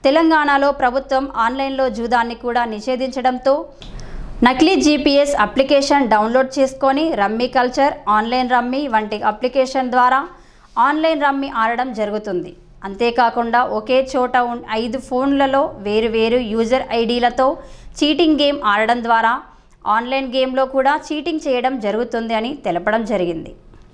తెలంగాణలో ప్రభుత్వం ఆన్లైన్లో జూదాన్ని కూడా నిషేధించడంతో నకిలీ జీపీఎస్ అప్లికేషన్ డౌన్లోడ్ చేసుకొని రమ్మీ కల్చర్ ఆన్లైన్ రమ్మీ వంటి అప్లికేషన్ ద్వారా ఆన్లైన్ రమ్మీ ఆడడం జరుగుతుంది అంతేకాకుండా ఒకే చోట ఉన్ ఐదు ఫోన్లలో వేరు వేరు యూజర్ ఐడీలతో చీటింగ్ గేమ్ ఆడడం ద్వారా ఆన్లైన్ గేమ్లో కూడా చీటింగ్ చేయడం జరుగుతుంది అని తెలపడం జరిగింది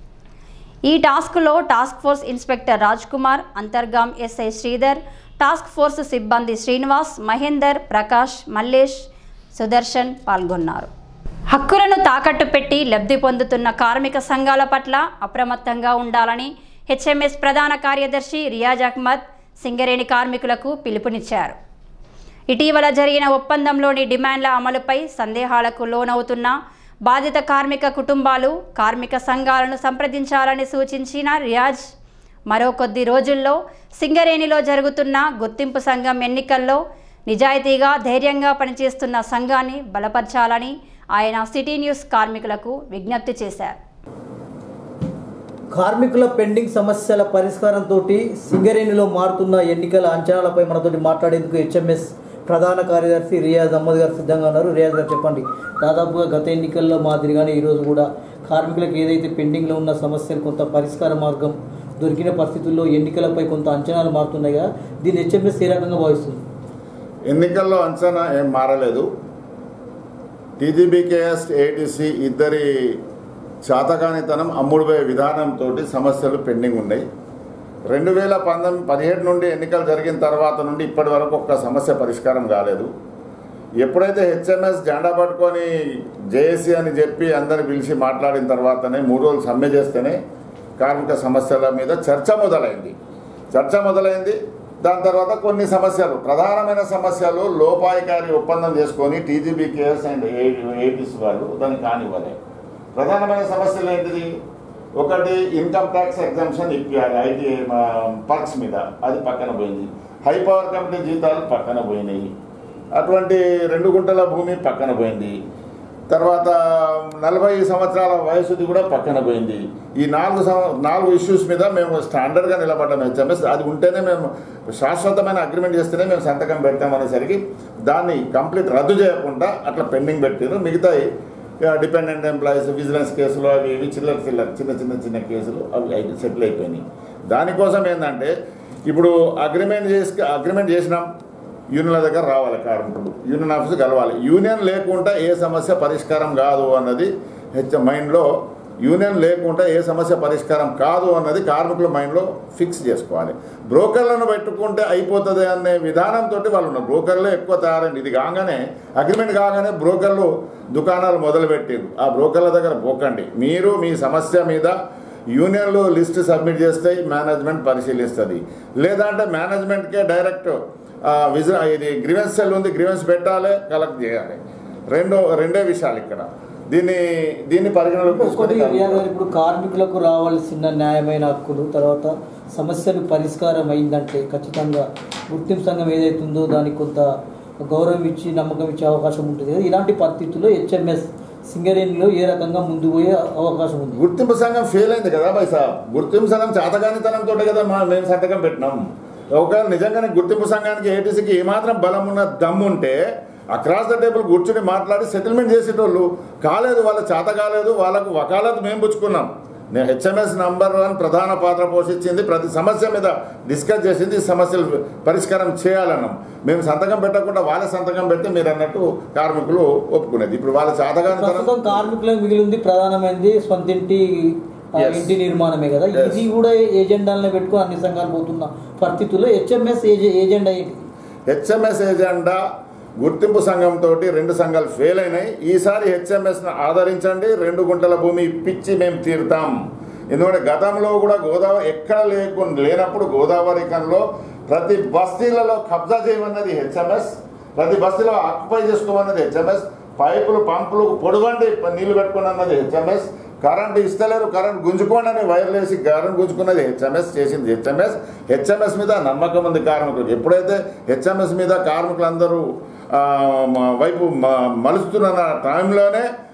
ఈ టాస్క్లో task force inspector Raj Kumar Antargam SI Sridhar task force సిబ్బంది శ్రీనివాస్ మహేందర్ ప్రకాష్ మల్లేష్ సుదర్శన్ పాల్గొన్నారు హక్కులను తాకట్టు పెట్టి లబ్ధి పొందుతున్న కార్మిక సంఘాల పట్ల అప్రమత్తంగా ఉండాలని హెచ్ఎంఎస్ ప్రధాన కార్యదర్శి రియాజ్ అహ్మద్ సింగరేణి కార్మికులకు పిలుపునిచ్చారు ఇటీవల జరిగిన ఒప్పందంలోని డిమాండ్ల అమలుపై సందేహాలకు లోనవుతున్న బాధిత కార్మిక కుటుంబాలు కార్మిక సంఘాలను సంప్రదించాలని సూచించిన రియాజ్ మరో కొద్ది రోజుల్లో సింగరేణిలో జరుగుతున్న గుర్తింపు సంఘం ఎన్నికల్లో నిజాయితీగా ధైర్యంగా పనిచేస్తున్న సంఘాన్ని బలపరచాలని ఆయన సిటీ న్యూస్ కార్మికులకు విజ్ఞప్తి చేశారు కార్మికుల పెండింగ్ సమస్యల పరిష్కారంతో సింగరేణిలో మారుతున్న ఎన్నికల అంచనాలపై మనతోటి మాట్లాడేందుకు హెచ్ఎంఎస్ ప్రధాన కార్యదర్శి రియాజ్ అహ్మద్ గారు సిద్ధంగా ఉన్నారు రియాజ్ గారు చెప్పండి దాదాపుగా గత ఎన్నికల్లో మాదిరిగానే ఈరోజు కూడా కార్మికులకు ఏదైతే పెండింగ్లో ఉన్న సమస్యలు కొంత పరిష్కార మార్గం దొరికిన పరిస్థితుల్లో ఎన్నికలపై కొంత అంచనాలు మారుతున్నాయి కదా దీన్ని హెచ్ఎంఎస్ ఏ రకంగా భావిస్తుంది ఎన్నికల్లో అంచనా ఏం మారలేదు టీజీబీకేఎస్ ఏటీసీ ఇద్దరి చాతకానితనం అమ్ముడుపోయే విధానంతో సమస్యలు పెండింగ్ ఉన్నాయి రెండు వేల పంతొమ్మిది పదిహేడు నుండి ఎన్నికలు జరిగిన తర్వాత నుండి ఇప్పటి వరకు ఒక్క సమస్య పరిష్కారం కాలేదు ఎప్పుడైతే హెచ్ఎంఎస్ జెండా పట్టుకొని జేఏసీ అని చెప్పి అందరిని పిలిచి మాట్లాడిన తర్వాతనే మూడు రోజులు సమ్మె చేస్తేనే కార్మిక సమస్యల మీద చర్చ మొదలైంది చర్చ మొదలైంది దాని తర్వాత కొన్ని సమస్యలు ప్రధానమైన సమస్యలు లోపాయికారి ఒప్పందం చేసుకొని టీజీబీకేఎస్ అండ్ ఏటీసీ వాళ్ళు దాన్ని కానివ్వలే ప్రధానమైన సమస్యలు ఏంటిది ఒకటి ఇన్కమ్ ట్యాక్స్ ఎగ్జామ్షన్ ఇప్పించాలి ఐటీ పర్క్స్ మీద అది పక్కన పోయింది హై పవర్ కంపెనీ జీతాలు పక్కన పోయినాయి అటువంటి రెండు గుంటల భూమి పక్కన పోయింది తర్వాత నలభై సంవత్సరాల వయసుది కూడా పక్కన పోయింది ఈ నాలుగు సంవ- నాలుగు ఇష్యూస్ మీద మేము స్టాండర్డ్గా నిలబడ్డాం హెచ్ఎంఎస్ అది ఉంటేనే మేము శాశ్వతమైన అగ్రిమెంట్ చేస్తేనే మేము సంతకం పెడతామనేసరికి దాన్ని కంప్లీట్ రద్దు చేయకుండా అట్లా పెండింగ్ పెట్టారు మిగతా డిపెండెంట్ ఎంప్లాయీస్ విజిలెన్స్ కేసులు అవి ఇవి చిల్లర చిల్లర చిన్న చిన్న చిన్న కేసులు అవి అయి- సెటిల్ అయిపోయినాయి దానికోసం ఏంటంటే ఇప్పుడు అగ్రిమెంట్ చేసి అగ్రిమెంట్ చేసినాం యూనియన్ల దగ్గర రావాలి కార్మికులు యూనియన్ ఆఫీస్ కలవాలి యూనియన్ లేకుండా ఏ సమస్య పరిష్కారం కాదు అన్నది హెచ్ మైండ్లో యూనియన్ లేకుండా ఏ సమస్య పరిష్కారం కాదు అన్నది కార్మికుల మైండ్లో ఫిక్స్ చేసుకోవాలి బ్రోకర్లను పెట్టుకుంటే అయిపోతుంది అనే విధానంతో వాళ్ళు ఉన్నారు బ్రోకర్లే ఎక్కువ తయారైంది ఇది కాగానే అగ్రిమెంట్ కాగానే బ్రోకర్లు దుకాణాలు మొదలుపెట్టిండ్రు ఆ బ్రోకర్ల దగ్గర పోకండి మీరు మీ సమస్య మీద యూనియన్లు లిస్ట్ సబ్మిట్ చేస్తే మేనేజ్మెంట్ పరిశీలిస్తుంది లేదంటే మేనేజ్మెంట్కే డైరెక్ట్ విజ ఇది గ్రీవెన్స్ సెల్ ఉంది గ్రీవెన్స్ పెట్టాలి కలెక్ట్ చేయాలి రెండో రెండే విషయాలు ఇక్కడ దీన్ని దీన్ని పరిగణలోకి ఒకటి తీసుకొని రియా గారు ఇప్పుడు కార్మికులకు రావాల్సిన న్యాయమైన హక్కులు తర్వాత సమస్యలు పరిష్కారం అయిందంటే ఖచ్చితంగా గుర్తింపు సంఘం ఏదైతే ఉందో దానికి కొంత గౌరవం ఇచ్చి నమ్మకం ఇచ్చే అవకాశం ఉంటుంది కదా ఇలాంటి పరిస్థితుల్లో హెచ్ఎంఎస్ సింగరేణిలో ఏ రకంగా ముందు పోయే అవకాశం ఉంది గుర్తింపు సంఘం ఫెయిల్ అయింది కదా బై సాబ్ గుర్తింపు సంఘం చేతగానితనంతో కదా మా మేము సంతకం పెట్టినాం ఒకవేళ నిజంగానే గుర్తింపు సంఘానికి ఏటీసీకి ఏమాత్రం బలం ఉన్న దమ్ము ఉంటే అక్రాస్ ద టేబుల్ కూర్చుని మాట్లాడి సెటిల్మెంట్ చేసేటోళ్ళు కాలేదు వాళ్ళ చేత కాలేదు వాళ్ళకు వకాలత్ మేము పుచ్చుకున్నాం నేను హెచ్ఎంఎస్ నంబర్ వన్ ప్రధాన పాత్ర పోషించింది ప్రతి సమస్య మీద డిస్కస్ చేసింది ఈ సమస్యలు పరిష్కారం చేయాలన్నాం మేము సంతకం పెట్టకుండా వాళ్ళ సంతకం పెడితే మీరు అన్నట్టు కార్మికులు ఒప్పుకునేది ఇప్పుడు వాళ్ళ చేతగానితనం ప్రస్తుతం కార్మికులకు మిగిలి ఉంది ప్రధానమైనది సొంతింటి ఆ, Yes. ఇంటి నిర్మాణమే కదా Yes. ఇది కూడా ఏజెండాలను పెట్టుకుని అన్ని సంఘాలు పోతున్న పరిస్థితుల్లో హెచ్ఎంఎస్ ఏజెండా ఏంటి హెచ్ఎంఎస్ ఏజెండా గుర్తింపు సంఘంతో రెండు సంఘాలు ఫెయిల్ అయినాయి ఈసారి హెచ్ఎంఎస్ను ఆదరించండి రెండు గుంటల భూమి ఇప్పించి మేము తీరుతాం ఎందుకంటే గతంలో కూడా గోదావరి ఎక్కడ లేకుండా లేనప్పుడు గోదావరి కన్లో ప్రతి బస్తీలలో కబ్జా చేయమన్నది హెచ్ఎంఎస్ ప్రతి బస్తీలో ఆక్యుపై చేసుకోమన్నది హెచ్ఎంఎస్ పైపులు పంపులు పొడవండి నీళ్లు పెట్టుకుని అన్నది హెచ్ఎంఎస్ కరెంట్ ఇస్తలేరు కరెంట్ గుంజుకోండి అని వైర్లు వేసి కరెంట్ గుంజుకున్నది హెచ్ఎంఎస్ చేసింది హెచ్ఎంఎస్ హెచ్ఎంఎస్ మీద నమ్మకం ఉంది కార్మికులకు ఎప్పుడైతే హెచ్ఎంఎస్ మీద కార్మికులందరూ ఆ, మ- వైపు మ- మలుస్తున్న టైంలోనే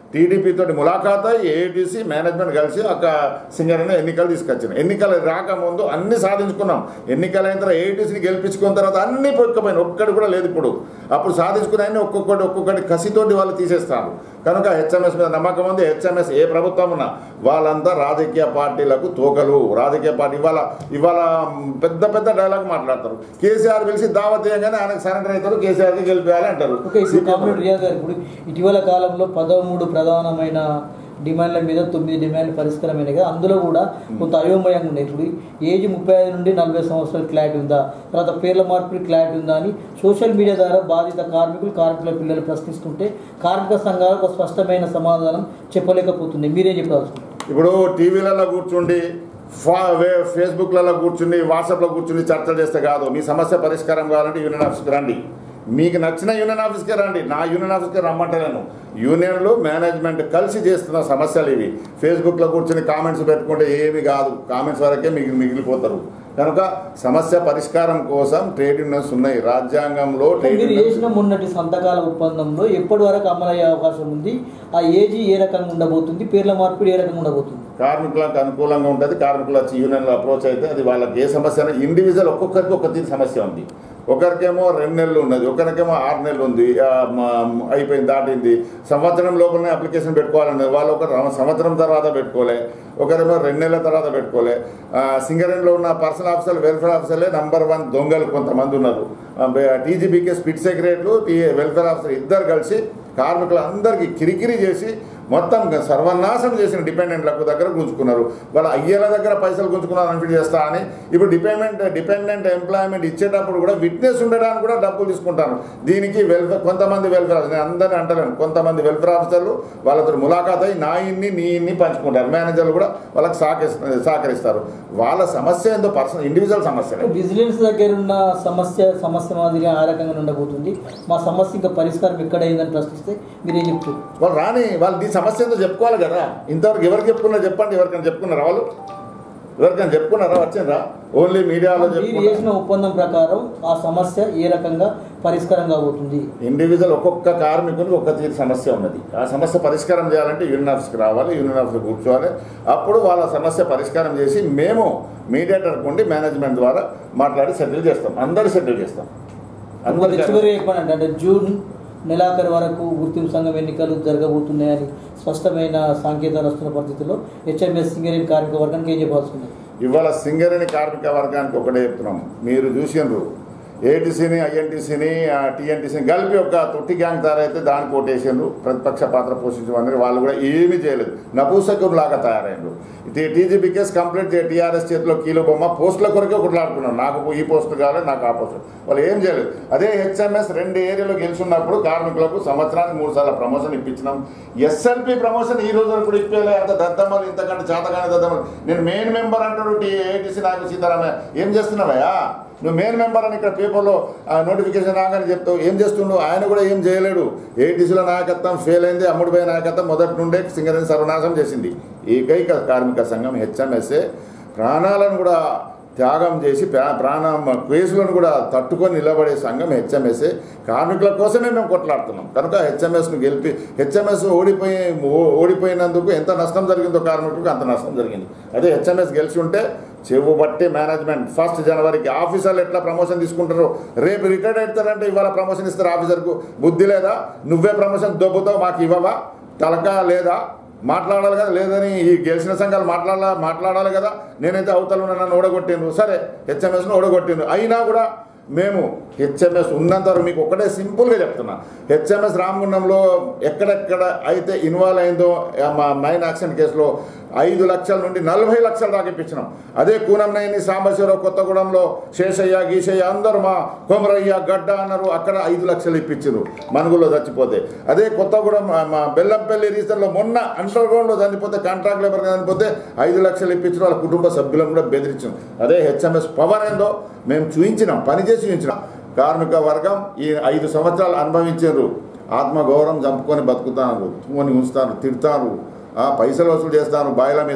టీడీపీ తోటి ములాఖాత్ అయ్యి ఏఐటీసీ మేనేజ్మెంట్ కలిసి ఒక సింగరేణి ఎన్నికలు తీసుకొచ్చిన ఎన్నికలు రాకముందు అన్ని సాధించుకున్నాం ఎన్నికలు అయిన తర్వాత ఏఐటీసీని గెలిపించుకున్న తర్వాత అన్ని పొక్కపోయినాయి ఒక్కటి కూడా లేదు ఇప్పుడు అప్పుడు సాధించుకున్న అన్ని ఒక్కొక్కటి ఒక్కొక్కటి కసితోటి వాళ్ళు తీసేస్తారు కనుక హెచ్ఎంఎస్ మీద నమ్మకం ఉంది హెచ్ఎంఎస్ ఏ ప్రభుత్వం ఉన్నా వాళ్ళంతా రాజకీయ పార్టీలకు తోకలు రాజకీయ పార్టీ ఇవాళ ఇవాళ పెద్ద పెద్ద డైలాగ్ మాట్లాడతారు కేసీఆర్ పిలిచి దావత్ చేయగానే ఆయనకు సరెండర్ అవుతారు కేసీఆర్కి గెలిపేయాలి అంటారు ఓకే ఇప్పుడు కామ్రేడ్ రియాజ్ గారు ఇప్పుడు ఇటీవల కాలంలో పదమూడు ప్రధానమైన డిమాండ్ల మీద తొమ్మిది డిమాండ్లు పరిష్కారమైనాయి కదా అందులో కూడా కొంత అయోమయంగా ఉన్నాయి ఇప్పుడు ఏజ్ ముప్పై ఐదు నుండి నలభై సంవత్సరాలు క్లారిటీ ఉందా తర్వాత పేర్ల మార్పులు క్లారిటీ ఉందా అని సోషల్ మీడియా ద్వారా బాధిత కార్మికులు కార్మికుల పిల్లలు ప్రశ్నిస్తుంటే కార్మిక సంఘాలకు ఒక స్పష్టమైన సమాధానం చెప్పలేకపోతుంది మీరేం చెప్పాల్సింది ఇప్పుడు టీవీలలో కూర్చుండి ఫా వే- ఫేస్బుక్లలో కూర్చుని వాట్సాప్లో కూర్చుని చర్చలు చేస్తే కాదు మీ సమస్య పరిష్కారం కావాలంటే యూనియన్ ఆఫీస్కి రండి మీకు నచ్చిన యూనియన్ ఆఫీస్కే రండి నా యూనియన్ ఆఫీస్కి రమ్మంటలేను యూనియన్లు మేనేజ్మెంట్ కలిసి చేస్తున్న సమస్యలు ఇవి ఫేస్బుక్లో కూర్చుని కామెంట్స్ పెట్టుకుంటే ఏమి కాదు కామెంట్స్ వరకే మిగిలి మిగిలిపోతారు కనుక సమస్య పరిష్కారం కోసం ట్రేడ్ యూనియన్స్ ఉన్నాయి రాజ్యాంగంలో ట్రేడ్ మీరు యూనియన్స్ చేసిన మొన్నటి సంతకాల ఒప్పందంలో ఎప్పటి వరకు అమలయ్యే అవకాశం ఉంది ఆ ఏజీ ఏ రకంగా ఉండబోతుంది పేర్ల మార్పిడి ఏ రకంగా ఉండబోతుంది కార్మికులకు అనుకూలంగా ఉంటుంది కార్మికులు వచ్చి యూనియన్లో అప్రోచ్ అయితే అది వాళ్ళకి ఏ సమస్య అయినా ఇండివిజువల్ ఒక్కొక్కరికి ఒక తీరు సమస్య ఉంది ఒకరికేమో రెండు నెలలు ఉన్నది ఒకరికేమో ఆరు నెలలు ఉంది ఆ, మ- అయిపోయింది దాటింది సంవత్సరం లోపలనే అప్లికేషన్ పెట్టుకోవాలన్నది వాళ్ళు ఒక ర- సంవత్సరం తర్వాత పెట్టుకోలే ఒకరేమో రెండు నెలల తర్వాత పెట్టుకోలే ఆ, సింగరేణిలో ఉన్న పర్సనల్ ఆఫీసర్లు వెల్ఫేర్ ఆఫీసర్లే నంబర్ వన్ దొంగలు కొంతమంది ఉన్నారు టీజీబీకే స్పిట్ సెక్రటరీలు టీ వెల్ఫేర్ ఆఫీసర్ ఇద్దరు కలిసి కార్మికులందరికీ కిరికిరి చేసి మొత్తం సర్వనాశనం చేసిన డిపెండెంట్లకు దగ్గర గుంజుకున్నారు వాళ్ళ అయ్యేల దగ్గర పైసలు గుంజుకున్నారు అనిఫిట్ చేస్తా అని ఇప్పుడు డిపెండెంట్ డిపెండెంట్ ఎంప్లాయ్మెంట్ ఇచ్చేటప్పుడు కూడా విట్నెస్ ఉండడానికి కూడా డబ్బులు తీసుకుంటారు దీనికి వెల్ఫేర్ కొంతమంది వెల్ఫేర్ ఆఫీసర్ నేను అందరినీ అంటలేను కొంతమంది వెల్ఫేర్ ఆఫీసర్లు వాళ్ళతో ములాఖాత్ అయ్యి నా ఇన్ని నీ ఇన్ని పంచుకుంటారు మేనేజర్లు కూడా వాళ్ళకి సహకరి సహకరిస్తారు వాళ్ళ సమస్య ఏందో పర్సనల్ ఇండివిజువల్ సమస్య విజిలెన్స్ దగ్గర ఉన్న సమస్య సమస్య మాదిరిగా ఆ రకంగా ఉండబోతుంది మా సమస్య ఇంకా పరిష్కారం ఎక్కడైందని ప్రశ్నిస్తే మీరేం చెప్తారు వాళ్ళు రాని వాళ్ళు ఈ సమస్య ఏందో చెప్పుకోవాలి కదా ఇంతవరకు ఎవరికి చెప్పుకున్నా చెప్పండి ఎవరికైనా చెప్పుకున్నారా వాళ్ళు ఎవరికైనా చెప్పుకున్నారా వచ్చిండ్రా ఓన్లీ మీడియాలో మీరు చెప్పుకున్నా చేసిన ఒప్పందం ప్రకారం ఆ సమస్య ఏ రకంగా పరిష్కారం కాబోతుంది ఇండివిజువల్ ఒక్కొక్క కార్మికునికి ఒక్క తీరు సమస్య ఉన్నది ఆ సమస్య పరిష్కారం చేయాలంటే యూనియన్ ఆఫీస్కి రావాలి యూనియన్ ఆఫీస్కి కూర్చోవాలి అప్పుడు వాళ్ళ సమస్య పరిష్కారం చేసి మేము మీడియేటర్ ఉండి మేనేజ్మెంట్ ద్వారా మాట్లాడి సెటిల్ చేస్తాం అందరూ సెటిల్ చేస్తాం మరి అందరికీ చివరి చెప్పండి అంటే జూన్ నెలాఖరు వరకు గుర్తింపు సంఘం ఎన్నికలు జరగబోతున్నాయని స్పష్టమైన సంకేతాలు వస్తున్న పరిస్థితుల్లో హెచ్ఎంఎస్ సింగరేణి కార్మిక వర్గానికి ఏం చెప్పాల్సి ఉంది ఇవాళ సింగరేణి కార్మిక వర్గానికి ఒకటే చెప్తున్నాం మీరు చూసినారు ఏటీసీని ఐఎన్టీసీని టీఎన్టీసీని కలిపి ఒక తొట్టి గ్యాంగ్ తయారైతే దానికి ఓటేసిండ్రు ప్రతిపక్ష పాత్ర పోషించమని వాళ్ళు కూడా ఏమీ చేయలేదు నపూసకుడు లాగా తయారైండ్రు టీజీబీకేస్ కంప్లీట్ టీఆర్ఎస్ చేతిలో కీలో బొమ్మ పోస్టుల కొరకే కొట్లాడుకున్నారు నాకు ఈ పోస్ట్ కావాలి నాకు ఆ పోస్ట్ వాళ్ళు ఏం చేయలేదు అదే హెచ్ఎంఎస్ రెండు ఏరియాలో గెలుచున్నప్పుడు కార్మికులకు సంవత్సరానికి మూడు సార్లు ప్రమోషన్ ఇప్పించినాం ఎస్ఎల్పి ప్రమోషన్ ఈ రోజు వరకు కూడా ఇప్పలే అంత దద్దమ్మలు ఇంతకంటే చేతగానే దద్దమ్మలు నేను మెయిన్ మెంబర్ అంటాడు టీ ఏటీసీ నాకు సీతారామయ్య ఏం చేస్తున్నావయ్యా నువ్వు మెయిన్ మెంబర్ అని ఇక్కడ పేపర్లో నోటిఫికేషన్ రాగానే చెప్తావు ఏం చేస్తుండు ఆయన కూడా ఏం చేయలేడు ఏటీసీలో నాయకత్వం ఫెయిల్ అయింది అమ్ముడుపోయే నాయకత్వం మొదటి నుండే సింగరేణి సర్వనాశం చేసింది ఏకైక కార్మిక సంఘం హెచ్ఎంఎస్ఏ ప్రాణాలను కూడా త్యాగం చేసి ప్రా- ప్రాణం కేసులను కూడా తట్టుకొని నిలబడే సంఘం హెచ్ఎంఎస్ఏ కార్మికుల కోసమే మేము కొట్లాడుతున్నాం కనుక హెచ్ఎంఎస్ను గెలిపి హెచ్ఎంఎస్ ఓడిపోయి ఓ- ఓడిపోయినందుకు ఎంత నష్టం జరిగిందో కార్మికులకు అంత నష్టం జరిగింది అదే హెచ్ఎంఎస్ గెలిచి ఉంటే చెవు బట్టి మేనేజ్మెంట్ ఫస్ట్ జనవరికి ఆఫీసర్లు ఎట్లా ప్రమోషన్ తీసుకుంటారో రేపు రిటైర్డ్ అవుతారంటే ఇవాళ ప్రమోషన్ ఇస్తారు ఆఫీసర్కు బుద్ధి లేదా నువ్వే ప్రమోషన్ దొబ్బుతావు మాకు ఇవ్వవా తలక లేదా మాట్లాడాలి కదా లేదని ఈ గెలిచిన సంఘాలు మాట్లాడాల మాట్లాడాలి కదా నేనైతే అవతల ఉన్న నన్ను ఓడగొట్టిండ్రు సరే హెచ్ఎంఎస్ను ఓడగొట్టిండ్రు అయినా కూడా మేము హెచ్ఎంఎస్ ఉన్నంత వరకు మీకు ఒకటే సింపుల్గా చెప్తున్నా హెచ్ఎంఎస్ రామగుండంలో ఎక్కడెక్కడ అయితే ఇన్వాల్వ్ అయిందో ఆ మా మైన్ యాక్సిడెంట్ కేసులో ఐదు లక్షల నుండి నలభై లక్షల దాకా ఇప్పించినాం అదే కూనంనయ్యని సాంబశివరావు కొత్తగూడెంలో శేషయ్య గీషయ్య అందరూ మా కొమరయ్య గడ్డ అన్నారు అక్కడ ఐదు లక్షలు ఇప్పించారు మనుగులో చచ్చిపోతే అదే కొత్తగూడెం మా- మా బెల్లంపల్లి రీజన్లో మొన్న అండర్ గ్రౌండ్లో చనిపోతే కాంట్రాక్ట్ లేబర్ చనిపోతే ఐదు లక్షలు ఇప్పించిన వాళ్ళ కుటుంబ సభ్యులను కూడా బెదిరించాం అదే హెచ్ఎంఎస్ పవర్ ఏందో మేము చూపించినాం పనిచేసి చూపించినాం కార్మిక వర్గం ఈ ఐదు సంవత్సరాలు అనుభవించారు ఆత్మగౌరవం చంపుకొని బతుకుతారు తుమ్మని ఉంచుతారు తిడతారు ఆ, పైసలు వసూలు చేస్తారు బాయిల మీద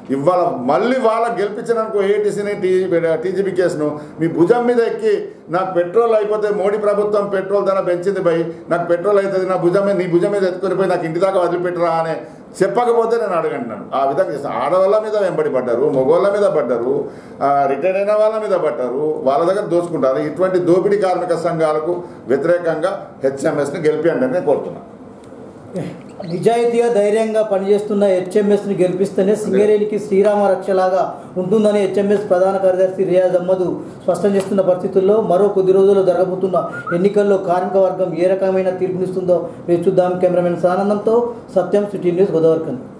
ఇవాళ మళ్ళీ వాళ్ళకి గెలిపించినందుకు ఏటీసీని టీ టీజీపీ కేసును మీ భుజం మీద ఎక్కి నాకు పెట్రోల్ అయిపోతే మోడీ ప్రభుత్వం పెట్రోల్ ధర పెంచింది భయ్ నాకు పెట్రోల్ అవుతుంది నా భుజం మీద నీ భుజం మీద ఎత్తుకొని పోయి నాకు ఇంటి దాకా వదిలిపెట్టరా అని చెప్పకపోతే నేను అడగంటున్నాను ఆ విధంగా చేస్తాను ఆడవాళ్ళ మీద వెంబడి పడ్డారు మగవాళ్ళ మీద పడ్డారు రిటైర్ అయిన వాళ్ళ మీద పడ్డారు వాళ్ళ దగ్గర దోచుకుంటారు ఇటువంటి దోపిడీ కార్మిక సంఘాలకు వ్యతిరేకంగా హెచ్ఎంఎస్ని గెలిపియండి అని నేను కోరుతున్నాను నిజాయితీగా ధైర్యంగా పనిచేస్తున్న హెచ్ఎంఎస్ని గెలిపిస్తేనే సింగరేణికి శ్రీరామ రక్షలాగా ఉంటుందని హెచ్ఎంఎస్ ప్రధాన కార్యదర్శి రియాజ్ అహ్మద్ స్పష్టం చేస్తున్న పరిస్థితుల్లో మరో కొద్ది రోజుల్లో జరగబోతున్న ఎన్నికల్లో కార్మిక వర్గం ఏ రకమైన తీర్పునిస్తుందో వేచి చూద్దాం కెమెరామెన్ సానందంతో సత్యం సిటీ న్యూస్ గోదావరికన్